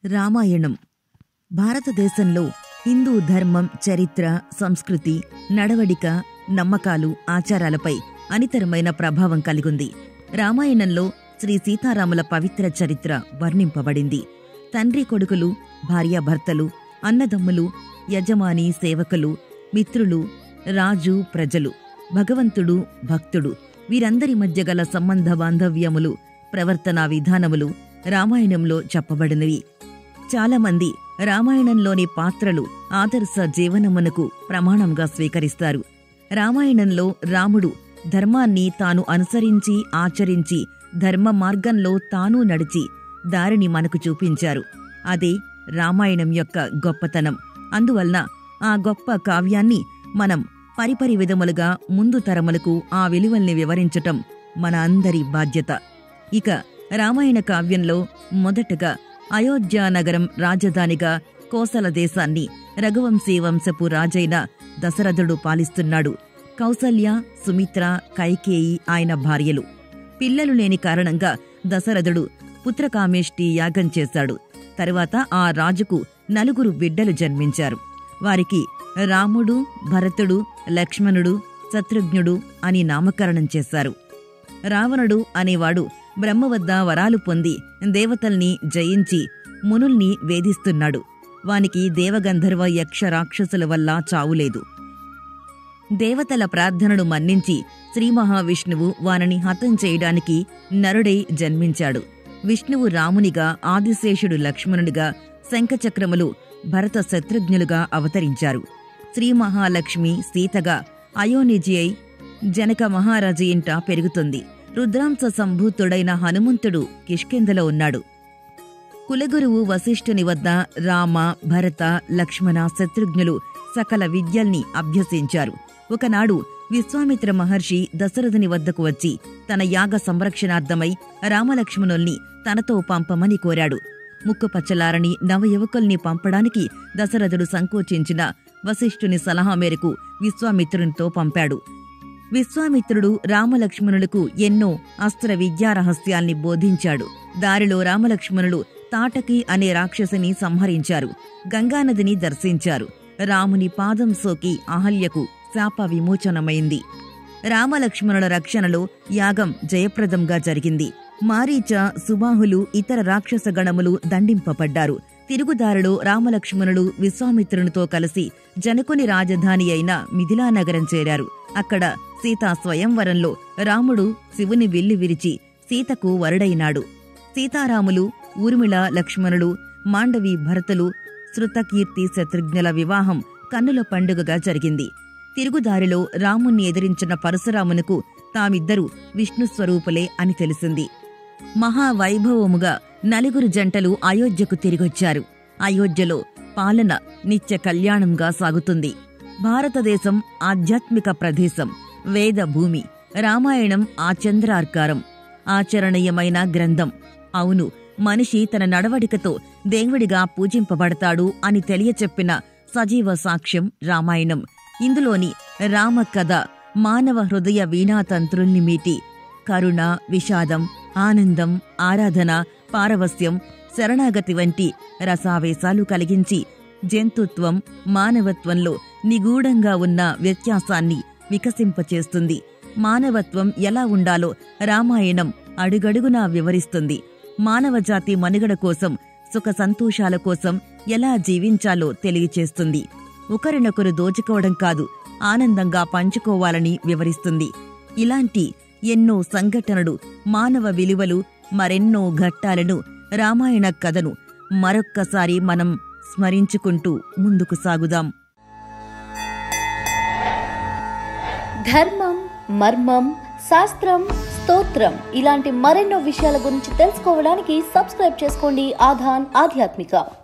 రామాయణం భారతదేశంలో హిందూ ధర్మం చరిత్ర సంస్కృతి నడవడిక నమ్మకాలు ఆచారాలపై అనితరమైన ప్రభావం కలిగుంది రామాయణంలో శ్రీ సీతారాముల పవిత్ర చరిత్ర వర్ణింపబడింది తండ్రి కొడుకులు భార్యాభర్తలు అన్నదమ్ములు యజమాని సేవకులు మిత్రులు రాజు ప్రజలు భగవంతుడు భక్తుడు వీరందరి మధ్య గల సంబంధ బాంధవ్యములు ప్రవర్తనా విధానములు రామాయణంలో చెప్పబడినవి చాలామంది రామాయణంలోని పాత్రలు ఆదర్శ జీవనమునకు ప్రమాణంగా స్వీకరిస్తారు రామాయణంలో రాముడు ధర్మాన్ని తాను అనుసరించి ఆచరించి ధర్మ మార్గంలో తాను నడిచి దారిని మనకు చూపించారు అదే రామాయణం యొక్క గొప్పతనం అందువలన ఆ గొప్ప కావ్యాన్ని మనం పరిపరి విధములుగా ముందు తరములకు ఆ విలువల్ని వివరించటం మన అందరి బాధ్యత ఇక రామాయణ కావ్యంలో మొదటగా అయోధ్య నగరం రాజధానిగా కోసల దేశాన్ని రఘువంశీ వంశపు రాజైన దశరథుడు పాలిస్తున్నాడు కౌసల్య సుమిత్ర కైకేయి ఆయన భార్యలు పిల్లలు లేని కారణంగా దశరథుడు పుత్రకామేష్టి యాగం చేశాడు తరువాత ఆ రాజుకు నలుగురు బిడ్డలు జన్మించారు వారికి రాముడు భరతుడు లక్ష్మణుడు శత్రుఘ్నుడు అని నామకరణం చేశారు రావణుడు అనేవాడు బ్రహ్మ వద్ద వరాలు పొంది దేవతల్ని జయించి మునుల్ని వేధిస్తున్నాడు వానికి దేవగంధర్వ యక్ష రాక్షసుల వల్ల చావులేదు దేవతల ప్రార్థనను మన్నించి శ్రీ మహావిష్ణువు వానని హతం చేయడానికి నరుడై జన్మించాడు విష్ణువు రామునిగా ఆదిశేషుడు లక్ష్మణునిగా శంఖచక్రములు భరత శత్రుఘ్నులుగా అవతరించారు శ్రీ మహాలక్ష్మి సీతగా అయోనిజి అయి జనక మహారాజు ఇంట పెరుగుతుంది రుద్రాంశ సంభూతుడైన హనుమంతుడు కిష్కిందలో ఉన్నాడు కులగురువు వశిష్ఠుని వద్ద రామ భరత లక్ష్మణ శత్రుఘ్నులు సకల విద్యల్ని అభ్యసించారు ఒకనాడు విశ్వామిత్ర మహర్షి దశరథుని వద్దకు వచ్చి తన యాగ సంరక్షణార్థమై రామలక్ష్మణుల్ని తనతో పంపమని కోరాడు ముక్కుపచ్చలారని నవయువకుల్ని పంపడానికి దశరథుడు సంకోచించిన వశిష్ఠుని సలహా మేరకు విశ్వామిత్రునితో పంపాడు విశ్వామిత్రుడు రామలక్ష్మణులకు ఎన్నో అస్త్ర విద్యా రహస్యాల్ని బోధించాడు దారిలో రామలక్ష్మణులు తాటకి అనే రాక్షసిని సంహరించారు గంగానదిని దర్శించారు రాముని పాదం సోకి అహల్యకు శాప విమోచనమైంది రామలక్ష్మణుల రక్షణలో యాగం జయప్రదంగా జరిగింది మారీచ సుబాహులు ఇతర రాక్షస గణములు దండింపబడ్డారు తిరుగుదారిలో రామలక్ష్మణులు విశ్వామిత్రునితో కలిసి జనకుని రాజధాని అయిన మిథిలానగరం చేరారు అక్కడ సీతా స్వయంవరంలో రాముడు శివుని విల్లి విరిచి సీతకు వరుడైనాడు సీతారాములు ఊర్మిళ లక్ష్మణులు మాండవి భరతులు శృతకీర్తి శత్రుఘ్నుల వివాహం కన్నుల పండుగగా జరిగింది తిరుగుదారిలో రాముణ్ణి ఎదిరించిన పరశురామునకు తామిద్దరూ విష్ణు స్వరూపులే అని తెలిసింది మహావైభవముగా నలుగురు జంటలు అయోధ్యకు తిరిగొచ్చారు అయోధ్యలో పాలన నిత్య కళ్యాణంగా సాగుతుంది భారతదేశం ఆధ్యాత్మిక ప్రదేశం వేద భూమి రామాయణం ఆ చంద్రార్కారం ఆచరణీయమైన గ్రంథం అవును మనిషి తన నడవడికతో దేవుడిగా పూజింపబడతాడు అని తెలియచెప్పిన సజీవ సాక్ష్యం రామాయణం ఇందులోని రామ కథ మానవ హృదయ వీణాతంత్రుల్ని మీటి కరుణ విషాదం ఆనందం ఆరాధన పారవస్యం శరణాగతి వంటి రసావేశాలు కలిగించి జంతుత్వం మానవత్వంలో నిగూఢంగా ఉన్న వ్యత్యాసాన్ని వికసింపచేస్తుంది మానవత్వం ఎలా ఉండాలో రామాయణం అడుగడుగునా వివరిస్తుంది మానవజాతి మనుగడ కోసం సుఖ సంతోషాల కోసం ఎలా జీవించాలో తెలియచేస్తుంది ఒకరినొకరు దోచుకోవడం కాదు ఆనందంగా పంచుకోవాలని వివరిస్తుంది ఇలాంటి ఎన్నో సంఘటనలు మానవ విలువలు మరెన్నో ఘట్టాలను రామాయణ కథను మరొక్కసారి మనం స్మరించుకుంటూ ముందుకు సాగుదాం ధర్మం మర్మం శాస్త్రం స్తోత్రం ఇలాంటి మరెన్నో విషయాల గురించి తెలుసుకోవడానికి సబ్స్క్రైబ్ చేసుకోండి ఆధాన్ ఆధ్యాత్మిక